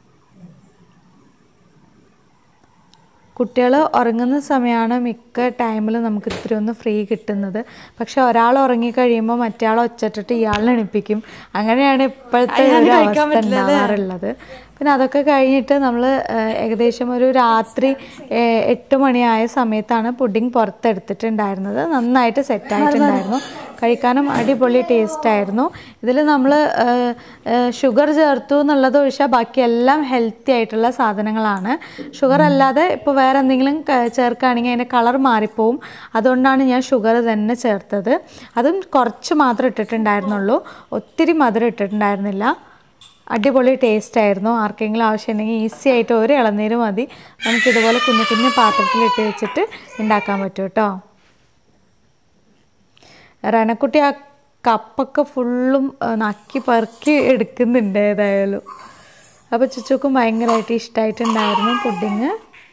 കുട്ടികൾ ഉറങ്ങുന്ന സമയമാണ് മിക്ക ടൈമിൽ നമുക്ക് ഇത്തിരി ഒന്ന് ഫ്രീ കിട്ടുന്നത് പക്ഷെ ഒരാൾ ഉറങ്ങിക്കഴിയുമ്പോൾ മറ്റേ ആൾ ഒച്ചട്ടിട്ട് ഇയാളെ എണിപ്പിക്കും അങ്ങനെയാണ് ഇപ്പോഴത്തെ ഒരു അവസ്ഥ ഉണ്ടാവാറുള്ളത് പിന്നെ അതൊക്കെ കഴിഞ്ഞിട്ട് നമ്മൾ ഏകദേശം ഒരു രാത്രി ഏഹ്, എട്ട് മണിയായ സമയത്താണ് പുഡിംഗ് പുറത്തെടുത്തിട്ടുണ്ടായിരുന്നത് നന്നായിട്ട് സെറ്റായിട്ടുണ്ടായിരുന്നു കഴിക്കാനും അടിപൊളി ടേസ്റ്റ് ആയിരുന്നു ഇതിൽ നമ്മൾ ഷുഗർ ചേർത്തു എന്നുള്ളത് ഒഴിച്ചാൽ ബാക്കിയെല്ലാം ഹെൽത്തി ആയിട്ടുള്ള സാധനങ്ങളാണ് ഷുഗർ അല്ലാതെ ഇപ്പോൾ വേറെ എന്തെങ്കിലും ക- ചേർക്കുകയാണെങ്കിൽ അതിൻ്റെ കളർ മാറിപ്പോവും അതുകൊണ്ടാണ് ഞാൻ ഷുഗർ തന്നെ ചേർത്തത് അതും കുറച്ച് മാത്രം ഇട്ടിട്ടുണ്ടായിരുന്നുള്ളൂ ഒത്തിരി മധുരം ഇട്ടിട്ടുണ്ടായിരുന്നില്ല അടിപൊളി ടേസ്റ്റ് ആയിരുന്നു ആർക്കെങ്കിലും ആവശ്യമുണ്ടെങ്കിൽ ഈസി ആയിട്ട് ഒരു ഇളനീര് മതി നമുക്കിതുപോലെ കുഞ്ഞു കുഞ്ഞു പാത്രത്തിലിട്ട് വെച്ചിട്ട് ഉണ്ടാക്കാൻ പറ്റും കേട്ടോ റനക്കുട്ടി ആ കപ്പൊക്കെ ഫുള്ളും ആ, നക്കി പെറുക്കി എടുക്കുന്നുണ്ട് ഏതായാലും അപ്പോൾ ചുച്ചുക്കും ഭയങ്കരമായിട്ട് ഇഷ്ടമായിട്ടുണ്ടായിരുന്നു പുഡിങ്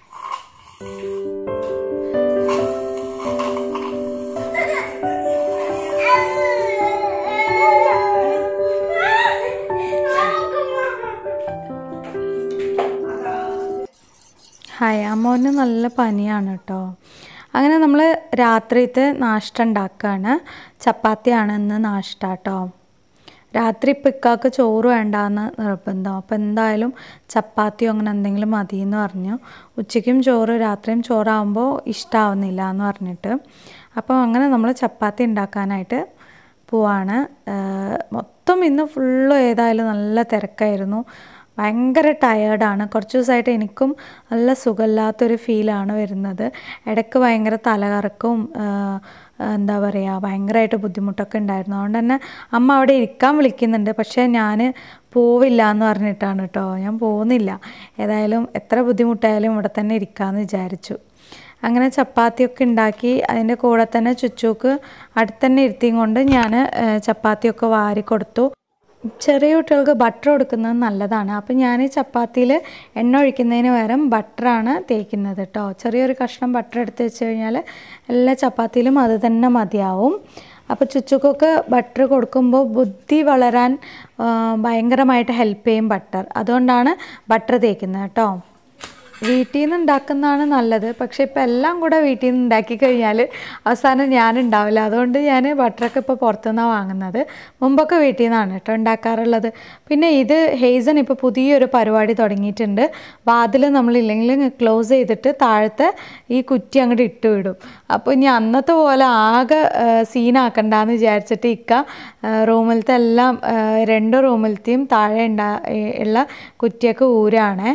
ഹായ് അമ്മോന് നല്ല പനിയാണ് കേട്ടോ അങ്ങനെ നമ്മൾ രാത്രിത്തെ നാഷ്ട ഉണ്ടാക്കുകയാണ് ചപ്പാത്തിയാണ് ഇന്ന് നാഷ്ട കേട്ടോ രാത്രി ഇപ്പം ഇക്കാക്ക് ചോറ് വേണ്ടാന്ന് നിർബന്ധം അപ്പം എന്തായാലും ചപ്പാത്തിയോ അങ്ങനെ എന്തെങ്കിലും മതി എന്ന് പറഞ്ഞു ഉച്ചയ്ക്കും ചോറ് രാത്രിയും ചോറാകുമ്പോൾ ഇഷ്ടമാവുന്നില്ല എന്ന് പറഞ്ഞിട്ട് അപ്പോൾ അങ്ങനെ നമ്മൾ ചപ്പാത്തി ഉണ്ടാക്കാനായിട്ട് പോവാണ് ഏഹ് മൊത്തം ഇന്ന് ഫുള്ള് ഏതായാലും നല്ല തിരക്കായിരുന്നു ഭയങ്കര ടയേർഡാണ് കുറച്ച് ദിവസമായിട്ട് എനിക്കും നല്ല സുഖമില്ലാത്തൊരു ഫീലാണ് വരുന്നത് ഇടയ്ക്ക് ഭയങ്കര തലകറക്കവും ആഹ് എന്താ പറയുക ഭയങ്കരമായിട്ട് ബുദ്ധിമുട്ടൊക്കെ ഉണ്ടായിരുന്നു അതുകൊണ്ട് തന്നെ അമ്മ അവിടെ ഇരിക്കാൻ വിളിക്കുന്നുണ്ട് പക്ഷേ ഞാൻ പോവില്ല എന്ന് പറഞ്ഞിട്ടാണ് കേട്ടോ ഞാൻ പോകുന്നില്ല ഏതായാലും എത്ര ബുദ്ധിമുട്ടായാലും ഇവിടെ തന്നെ ഇരിക്കാമെന്ന് വിചാരിച്ചു അങ്ങനെ ചപ്പാത്തിയൊക്കെ ഉണ്ടാക്കി അതിൻ്റെ കൂടെ തന്നെ ചുച്ചൂക്ക് അടുത്തന്നെ ഇരുത്തിയും കൊണ്ട് ഞാൻ ചപ്പാത്തിയൊക്കെ വാരി കൊടുത്തു ചെറിയ കുട്ടികൾക്ക് ബട്ടർ കൊടുക്കുന്നത് നല്ലതാണ് അപ്പം ഞാൻ ചപ്പാത്തിയിൽ എണ്ണ ഒഴിക്കുന്നതിന് പകരം ബട്ടറാണ് തേക്കുന്നത് കേട്ടോ ചെറിയൊരു കഷ്ണം ബട്ടർ എടുത്ത് വെച്ച് കഴിഞ്ഞാൽ എല്ലാ ചപ്പാത്തിയിലും അത് തന്നെ മതിയാവും അപ്പോൾ ചുച്ചുക്കൊക്കെ ബട്ടർ കൊടുക്കുമ്പോൾ ബുദ്ധി വളരാൻ ആ, ഭയങ്കരമായിട്ട് ഹെൽപ്പ് ചെയ്യും ബട്ടർ അതുകൊണ്ടാണ് ബട്ടർ തേക്കുന്നത് കേട്ടോ വീട്ടിൽ നിന്ന് ഉണ്ടാക്കുന്നതാണ് നല്ലത് പക്ഷെ ഇപ്പം എല്ലാം കൂടെ വീട്ടിൽ നിന്ന് ഉണ്ടാക്കി കഴിഞ്ഞാൽ അവസാനം ഞാൻ ഉണ്ടാവില്ല അതുകൊണ്ട് ഞാൻ ബട്ടറൊക്കെ ഇപ്പോൾ പുറത്തുനിന്നാണ് വാങ്ങുന്നത് മുമ്പൊക്കെ വീട്ടിൽ നിന്നാണ് കേട്ടോ ഉണ്ടാക്കാറുള്ളത് പിന്നെ ഇത് ഹെയ്സൺ ഇപ്പോൾ പുതിയൊരു പരിപാടി തുടങ്ങിയിട്ടുണ്ട് വാതിൽ നമ്മളില്ലെങ്കിൽ ക്ലോസ് ചെയ്തിട്ട് താഴത്തെ ഈ കുറ്റി അങ്ങോട്ട് ഇട്ട് വിടും അപ്പോൾ ഇനി അന്നത്തെ പോലെ ആകെ സീനാക്കണ്ടെന്ന് വിചാരിച്ചിട്ട് ഇക്ക റൂമിലത്തെ എല്ലാം ആ, രണ്ട് റൂമിലത്തെയും താഴെ ഉണ്ടാ ഉള്ള കുറ്റിയൊക്കെ ഊരാണേ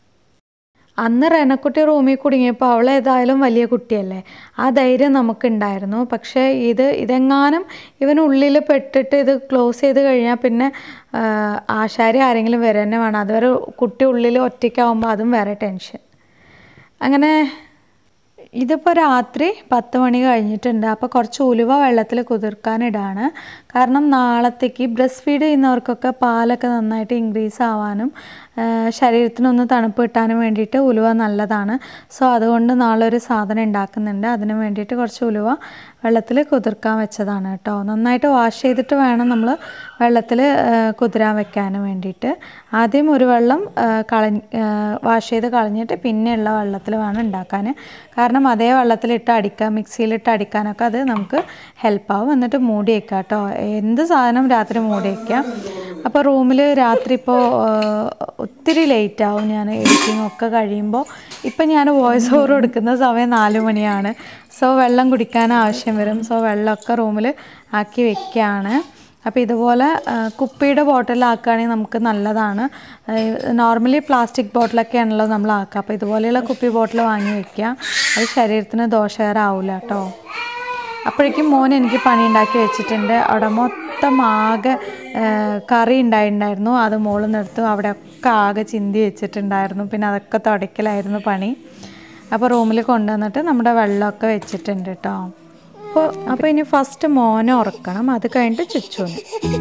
അന്ന് റെനക്കുട്ടി റൂമിൽ കുടുങ്ങിയപ്പോൾ അവൾ ഏതായാലും വലിയ കുട്ടിയല്ലേ ആ ധൈര്യം നമുക്കുണ്ടായിരുന്നു പക്ഷേ ഇത് ഇതെങ്ങാനും ഇവനുള്ളിൽ പെട്ടിട്ട് ഇത് ക്ലോസ് ചെയ്ത് കഴിഞ്ഞാൽ പിന്നെ ആ, ആശാരി ആരെങ്കിലും വരെ തന്നെ വേണം അതുവരെ കുട്ടി ഉള്ളിൽ ഒറ്റയ്ക്കാവുമ്പോൾ അതും വേറെ ടെൻഷൻ അങ്ങനെ ഇതിപ്പോൾ രാത്രി പത്ത് മണി കഴിഞ്ഞിട്ടുണ്ട് അപ്പോൾ കുറച്ച് ഉലുവ വെള്ളത്തിൽ കുതിർക്കാനിടാണ് കാരണം നാളത്തേക്ക് ബ്രസ്റ്റ് ഫീഡ് ചെയ്യുന്നവർക്കൊക്കെ പാലൊക്കെ നന്നായിട്ട് ഇൻക്രീസ് ആവാനും ആ, ശരീരത്തിനൊന്ന് തണുപ്പ് കിട്ടാനും വേണ്ടിയിട്ട് ഉലുവ നല്ലതാണ് സോ അതുകൊണ്ട് നാളെ ഒരു സാധനം ഉണ്ടാക്കുന്നുണ്ട് അതിന് വേണ്ടിയിട്ട് കുറച്ച് ഉലുവ വെള്ളത്തിൽ കുതിർക്കാൻ വെച്ചതാണ് കേട്ടോ നന്നായിട്ട് വാഷ് ചെയ്തിട്ട് വേണം നമ്മൾ വെള്ളത്തിൽ കുതിരാൻ വെക്കാൻ വേണ്ടിയിട്ട് ആദ്യം ഒരു വെള്ളം കളഞ്ഞ് വാഷ് ചെയ്ത് കളഞ്ഞിട്ട് പിന്നെയുള്ള വെള്ളത്തിൽ വേണം ഉണ്ടാക്കാൻ കാരണം അതേ വെള്ളത്തിലിട്ട് അടിക്കാം മിക്സിയിലിട്ട് അടിക്കാനൊക്കെ അത് നമുക്ക് ഹെൽപ്പാവും എന്നിട്ട് മൂടി വയ്ക്കുക കേട്ടോ എന്ത് സാധനം രാത്രി മൂടി വയ്ക്കാം അപ്പോൾ റൂമിൽ രാത്രി ഇപ്പോൾ ഒത്തിരി ലേറ്റ് ആവും ഞാൻ എഡിറ്റിംഗ് ഒക്കെ കഴിയുമ്പോൾ ഇപ്പം ഞാൻ വോയിസ് ഓവർ കൊടുക്കുന്ന സമയം നാല് മണിയാണ് സോ വെള്ളം കുടിക്കാൻ ആവശ്യം വരും സോ വെള്ളമൊക്കെ റൂമിൽ ആക്കി വെക്കുകയാണ് അപ്പോൾ ഇതുപോലെ ആ, കുപ്പിയുടെ ബോട്ടിലാക്കുകയാണെങ്കിൽ നമുക്ക് നല്ലതാണ് നോർമലി പ്ലാസ്റ്റിക് ബോട്ടിലൊക്കെയാണല്ലോ നമ്മൾ ആക്കുക അപ്പോൾ ഇതുപോലെയുള്ള കുപ്പി ബോട്ടിൽ വാങ്ങി വെക്കുക അത് ശരീരത്തിന് ദോഷകരമാവില്ല കേട്ടോ അപ്പോഴേക്കും മോൻ എനിക്ക് പണി ഉണ്ടാക്കി വെച്ചിട്ടുണ്ട് അവിടെ മൊത്തം ആകെ ആ, കറി ഉണ്ടായിട്ടുണ്ടായിരുന്നു അത് മോളിൽ നിന്നെടുത്തു അവിടെ ഒക്കെ ആകെ ചിന്തി വെച്ചിട്ടുണ്ടായിരുന്നു പിന്നെ അതൊക്കെ തുടയ്ക്കലായിരുന്നു പണി അപ്പോൾ റൂമിൽ കൊണ്ടുവന്നിട്ട് നമ്മുടെ വെള്ളമൊക്കെ വെച്ചിട്ടുണ്ട് കേട്ടോ അപ്പോൾ അപ്പോൾ ഇനി ഫസ്റ്റ് മോനെ ഉറക്കണം അത് കഴിഞ്ഞിട്ട് ചുച്ചുവിന്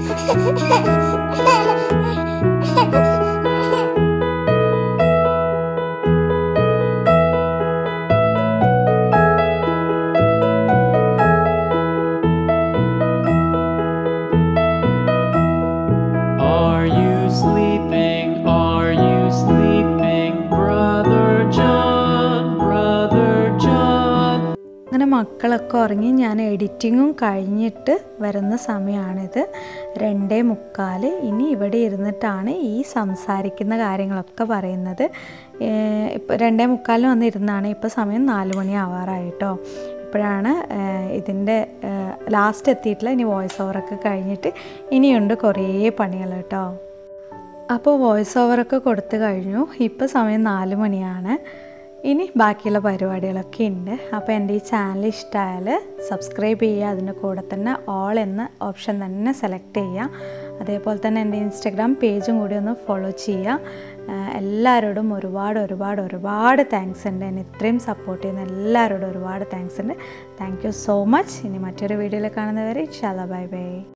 Are you sleeping? Are you sleeping, brother John? Brother മക്കളൊക്കെ ഉറങ്ങി ഞാൻ എഡിറ്റിങ്ങും കഴിഞ്ഞിട്ട് വരുന്ന സമയമാണിത് രണ്ടേ മുക്കാൽ ഇനി ഇവിടെ ഇരുന്നിട്ടാണ് ഈ സംസാരിക്കുന്ന കാര്യങ്ങളൊക്കെ പറയുന്നത് ഇപ്പോൾ രണ്ടേ മുക്കാലിന് വന്നിരുന്നാണ് ഇപ്പോൾ സമയം നാല് മണി ആവാറായിട്ടോ ഇപ്പോഴാണ് ഇതിൻ്റെ ലാസ്റ്റ് എത്തിയിട്ടില്ല ഇനി വോയിസ് ഓവറൊക്കെ കഴിഞ്ഞിട്ട് ഇനിയുണ്ട് കുറേ പണികൾ കേട്ടോ അപ്പോൾ വോയിസ് ഓവറൊക്കെ കൊടുത്തു കഴിഞ്ഞു ഇപ്പോൾ സമയം നാല് മണിയാണ് ഇനി ബാക്കിയുള്ള പരിപാടികളൊക്കെ ഉണ്ട് അപ്പോൾ എൻ്റെ ഈ ചാനൽ ഇഷ്ടമായാൽ സബ്സ്ക്രൈബ് ചെയ്യുക അതിൻ്റെ കൂടെ തന്നെ ഓൾ എന്ന ഓപ്ഷൻ തന്നെ സെലക്ട് ചെയ്യുക അതേപോലെ തന്നെ എൻ്റെ ഇൻസ്റ്റഗ്രാം പേജും കൂടി ഒന്ന് ഫോളോ ചെയ്യുക ആഹ് എല്ലാവരോടും ഒരുപാട് ഒരുപാട് ഒരുപാട് താങ്ക്സ് ഉണ്ട് എന്നെ ഇത്രയും സപ്പോർട്ട് ചെയ്യുന്ന എല്ലാവരോടും ഒരുപാട് താങ്ക്സ് ഉണ്ട് താങ്ക് യു സോ മച്ച് ഇനി മറ്റൊരു വീഡിയോയിൽ കാണുന്നവരെ ഇൻഷാല്ല ബൈ ബൈ